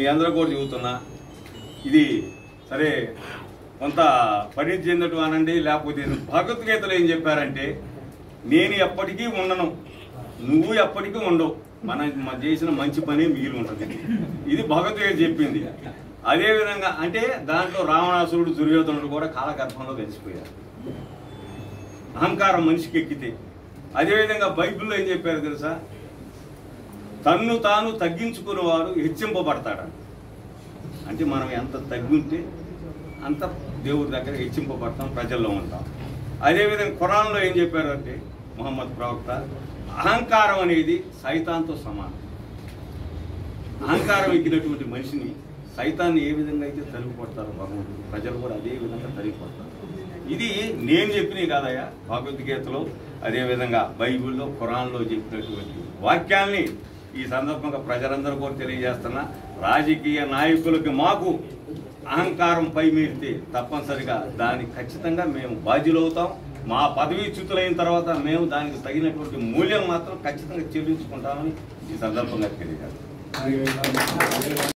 మీ అందరూ కూడా చెబుతున్నా ఇది సరే కొంత పరిణితి చెందటం అనండి లేకపోతే భగవద్గీతలో ఏం చెప్పారంటే నేను ఎప్పటికీ ఉండను నువ్వు ఎప్పటికీ ఉండవు మన మన చేసిన మంచి పని మిగిలి ఉంటుంది ఇది భగవద్గీత చెప్పింది అదే విధంగా అంటే దాంట్లో రావణాసురుడు దుర్యోధనుడు కూడా కాలగర్భంలో కలిసిపోయారు అహంకారం మనిషికి ఎక్కితే అదేవిధంగా బైబిల్లో ఏం చెప్పారు తెలుసా తన్ను తాను తగ్గించుకునేవాడు హెచ్చింపబడతాడు అంటే మనం ఎంత తగ్గుంటే అంత దేవుడి దగ్గర హెచ్చింపబడతాం ప్రజల్లో ఉంటాం అదేవిధంగా ఖురాన్లో ఏం చెప్పారంటే ముహమ్మద్ ప్రవక్త అహంకారం అనేది సైతాన్తో సమానం అహంకారం ఎక్కినటువంటి మనిషిని సైతాన్ని ఏ విధంగా అయితే తరిగి కొడతారో భగవంతుడు ప్రజలు కూడా అదే విధంగా తరిగి కొడతారు ఇది నేను చెప్పినవి కాదయ్యా భగవద్గీతలో అదేవిధంగా బైబిల్లో ఖురాన్లో చెప్పినటువంటి వాక్యాల్ని ఈ సందర్భంగా ప్రజలందరూ కూడా తెలియజేస్తున్నా రాజకీయ నాయకులకి మాకు అహంకారం పై మీరితే తప్పనిసరిగా దానికి ఖచ్చితంగా మేము బాధ్యులవుతాం మా పదవీ చ్యుతులైన తర్వాత మేము దానికి తగినటువంటి మూల్యం మాత్రం ఖచ్చితంగా చెల్లించుకుంటామని ఈ సందర్భంగా తెలియజేస్తాం